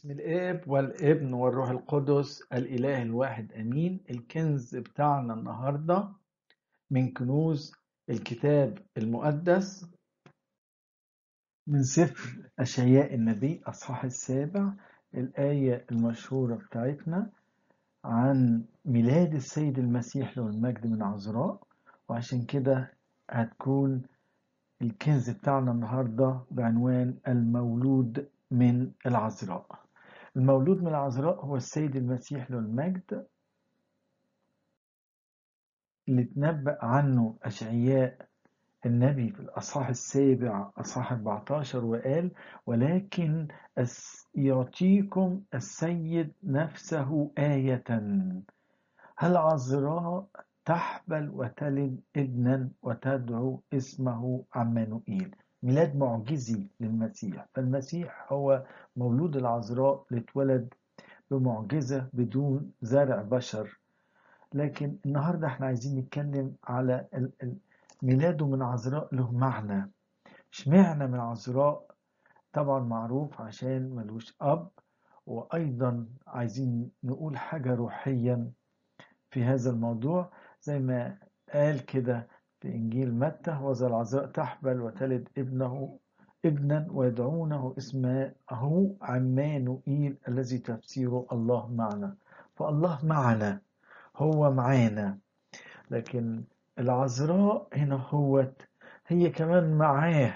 باسم الاب والابن والروح القدس الاله الواحد امين الكنز بتاعنا النهارده من كنوز الكتاب المقدس من سفر اشعياء النبي اصحاح السابع الايه المشهوره بتاعتنا عن ميلاد السيد المسيح له المجد من عذراء وعشان كده هتكون الكنز بتاعنا النهارده بعنوان المولود من العذراء المولود من العذراء هو السيد المسيح له المجد اللي تنبأ عنه أشعياء النبي في الأصحاح السابع أصحاح 14 وقال ولكن يعطيكم السيد نفسه آية هل عذراء تحبل وتلد ابنا وتدعو اسمه عمانوئيل ميلاد معجزي للمسيح فالمسيح هو مولود العذراء اللي اتولد بمعجزة بدون زرع بشر لكن النهاردة احنا عايزين نتكلم على ميلاده من عذراء له معنى اشمعنى من عذراء طبعا معروف عشان ملوش أب وأيضا عايزين نقول حاجة روحيا في هذا الموضوع زي ما قال كده في إنجيل متى وذا العذراء تحبل وتلد ابنه ابنا ويدعونه اسمه عمانوئيل الذي تفسيره الله معنا فالله معنا هو معانا لكن العذراء هنا هو هي كمان معاه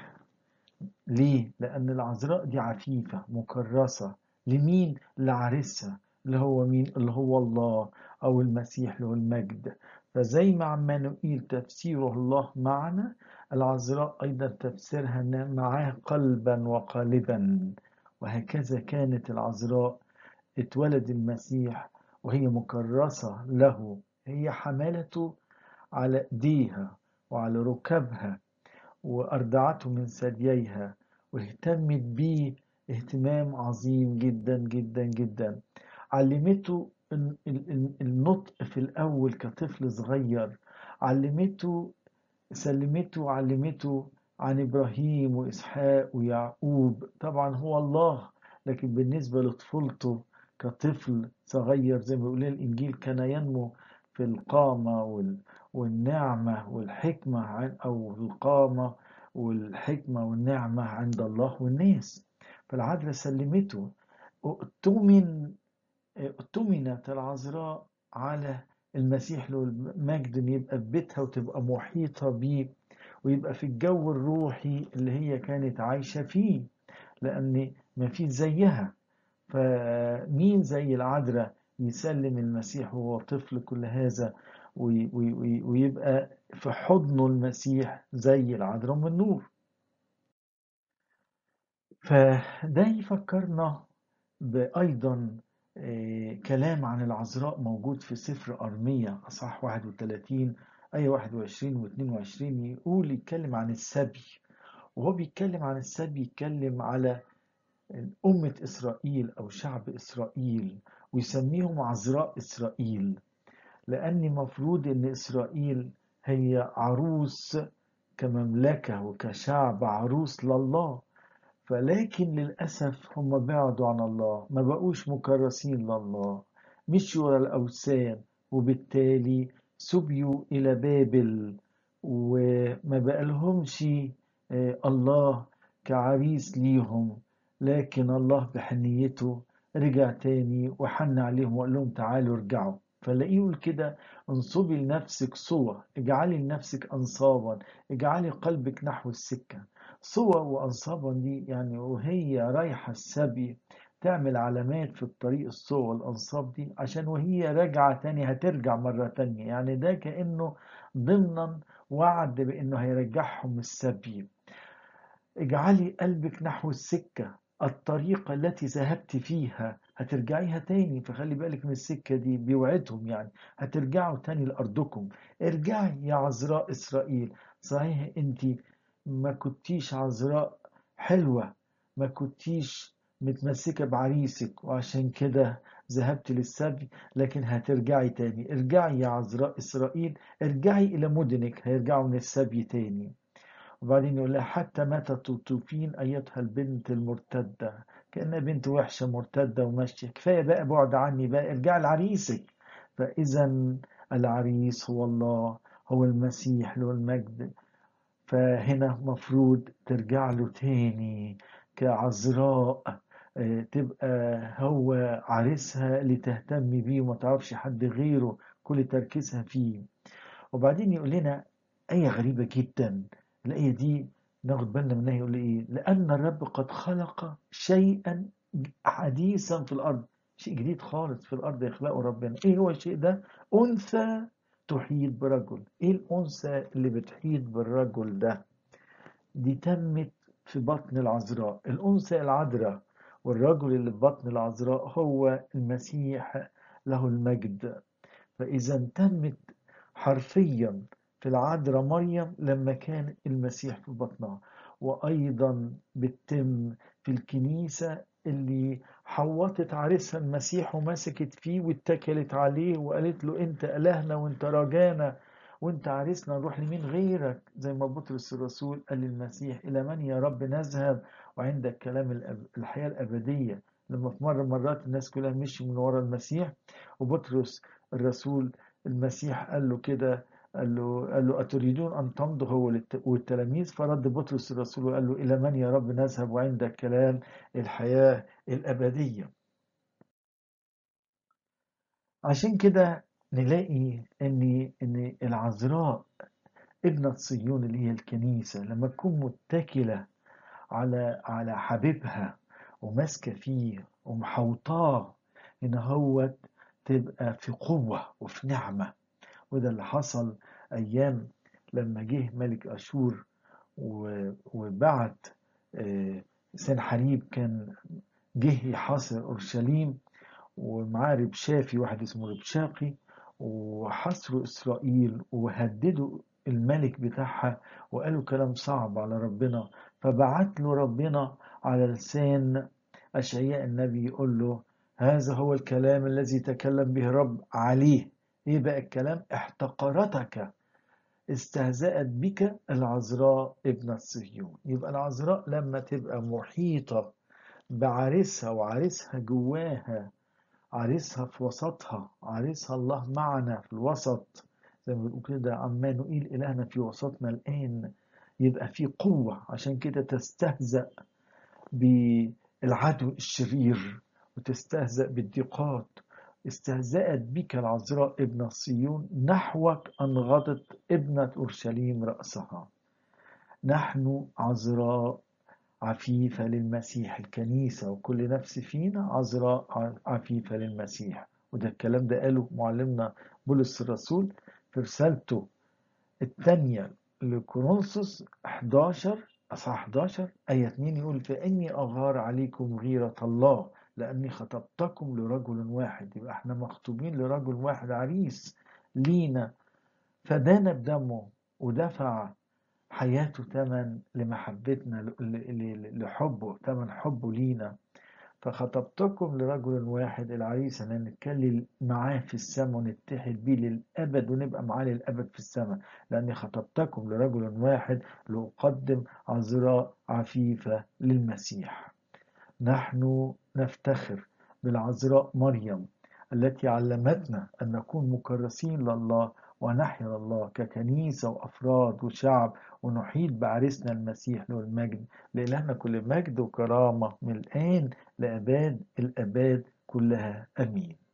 ليه؟ لأن العذراء دي عفيفة مكرسة لمين؟ لعريسها اللي هو مين؟ اللي هو الله أو المسيح له المجد فزي ما عمانوئيل تفسيره الله معنا العذراء أيضا تفسيرها معاه قلبا وقالبا وهكذا كانت العذراء اتولد المسيح وهي مكرسة له هي حملته على ايديها وعلى ركبها وأرضعته من ثدييها واهتمت بيه اهتمام عظيم جدا جدا جدا علمته النطق في الأول كطفل صغير علمته سلمته علمته عن إبراهيم وإسحاق ويعقوب طبعا هو الله لكن بالنسبة لطفولته كطفل صغير زي ما بيقول الإنجيل كان ينمو في القامة والنعمة والحكمة أو القامة والحكمة والنعمة عند الله والناس فالعذراء سلمته اؤتمن اؤتمنت العذراء على المسيح له المجد ان يبقى في بيتها وتبقى محيطة بيه ويبقى في الجو الروحي اللي هي كانت عايشة فيه لأن ما في زيها فمين زي العذراء يسلم المسيح وهو طفل كل هذا ويبقى في حضنه المسيح زي العذراء من النور فده يفكرنا بأيضا كلام عن العذراء موجود في سفر أرمية أصح 31 أي 21 و 22 يقول يتكلم عن السبي وهو بيتكلم عن السبي يتكلم على أمة إسرائيل أو شعب إسرائيل ويسميهم عذراء إسرائيل لأن مفروض أن إسرائيل هي عروس كمملكة وكشعب عروس لله فلكن للأسف هم بعدوا عن الله ما بقوش مكرسين لله مشوا ورا الأوثان وبالتالي سبيوا إلى بابل وما بقالهمش الله كعريس ليهم لكن الله بحنيته رجع تاني وحن عليهم وقال لهم تعالوا ارجعوا فلاقيه يقول كده انصبي لنفسك صوة اجعلي لنفسك انصابا اجعلي قلبك نحو السكة صوة وانصابا دي يعني وهي رايحة السبي تعمل علامات في الطريق الصوة والانصاب دي عشان وهي راجعة تاني هترجع مرة تانية يعني ده كأنه ضمنا وعد بانه هيرجعهم السبي اجعلي قلبك نحو السكة الطريقة التي ذهبت فيها هترجعيها تاني فخلي بالك من السكة دي بيوعدهم يعني هترجعوا تاني لأرضكم ارجعي يا عذراء إسرائيل صحيح انت ما كنتيش عذراء حلوة ما كنتيش متمسكة بعريسك وعشان كده ذهبت للسبي لكن هترجعي تاني ارجعي يا عذراء إسرائيل ارجعي إلى مدنك هيرجعوا من السبي تاني وبعدين يقول لها حتى متى تطوفين أيتها البنت المرتدة كأنها بنت وحشة مرتدة وماشية كفاية بقى بعد عني بقى ارجع لعريسك فإذا العريس هو الله هو المسيح له المجد فهنا مفروض ترجع له تاني كعذراء آه، تبقى هو عريسها اللي تهتم بيه وما تعرفش حد غيره كل تركيزها فيه وبعدين يقول لنا آية غريبة جدا الآية دي ناخد بالنا منها يقول إيه لأن الرب قد خلق شيئا حديثا في الأرض شيء جديد خالص في الأرض يخلقه ربنا إيه هو الشيء ده أنثى تحيط برجل إيه الأنثى اللي بتحيط بالرجل ده دي تمت في بطن العذراء الأنثى العذراء والرجل اللي في بطن العذراء هو المسيح له المجد فإذا تمت حرفيا في العذراء مريم لما كان المسيح في بطنها وأيضا بتتم في الكنيسة اللي حوطت عريسها المسيح ومسكت فيه واتكلت عليه وقالت له انت إلهنا وانت رجانا وانت عريسنا نروح لمين غيرك زي ما بطرس الرسول قال للمسيح إلى من يا رب نذهب وعندك كلام الأب... الحياة الأبدية لما في مرة مرات الناس كلها مشي من ورا المسيح وبطرس الرسول المسيح قال له كده قال له قال له أتريدون أن تمضوا هو والتلاميذ فرد بطرس الرسول وقال له إلى من يا رب نذهب وعندك كلام الحياة الأبدية عشان كده نلاقي ان ان العذراء ابنة صيون اللي هي الكنيسة لما تكون متكلة على على حبيبها وماسكة فيه ومحوطاه ان هو تبقى في قوة وفي نعمة وده اللي حصل أيام لما جه ملك أشور وبعت سنحريب كان جه يحاصر أورشليم ومعاه ربشافي واحد اسمه ربشاقي وحصروا إسرائيل وهددوا الملك بتاعها وقالوا كلام صعب على ربنا فبعت له ربنا على لسان أشعياء النبي يقول له هذا هو الكلام الذي تكلم به رب عليه ايه بقى الكلام احتقرتك استهزأت بك العذراء ابن الصهيون يبقى العذراء لما تبقى محيطة بعريسها وعريسها جواها عريسها في وسطها عريسها الله معنا في الوسط زي ما بنقول كده عمانوئيل إلهنا في وسطنا الآن يبقى في قوة عشان كده تستهزأ بالعدو الشرير وتستهزأ بالضيقات استهزأت بك العذراء ابن صيون نحوك أنغضت ابنة أورشليم رأسها نحن عذراء عفيفة للمسيح الكنيسة وكل نفس فينا عذراء عفيفة للمسيح وده الكلام ده قاله معلمنا بولس الرسول في رسالته الثانية لكورنثوس 11 أصحاح 11 آية 2 يقول فإني أغار عليكم غيرة الله لأني خطبتكم لرجل واحد يبقى احنا مخطوبين لرجل واحد عريس لينا فدان بدمه ودفع حياته ثمن لمحبتنا لحبه ثمن حبه لينا فخطبتكم لرجل واحد العريس ان نتكلم معاه في السماء ونتحد بيه للابد ونبقى معاه للابد في السماء لاني خطبتكم لرجل واحد لاقدم عذراء عفيفه للمسيح نحن نفتخر بالعذراء مريم التي علمتنا أن نكون مكرسين لله ونحيا الله ككنيسة وأفراد وشعب ونحيط بعريسنا المسيح له المجد لإلهنا كل مجد وكرامة من الآن لأباد الأباد كلها أمين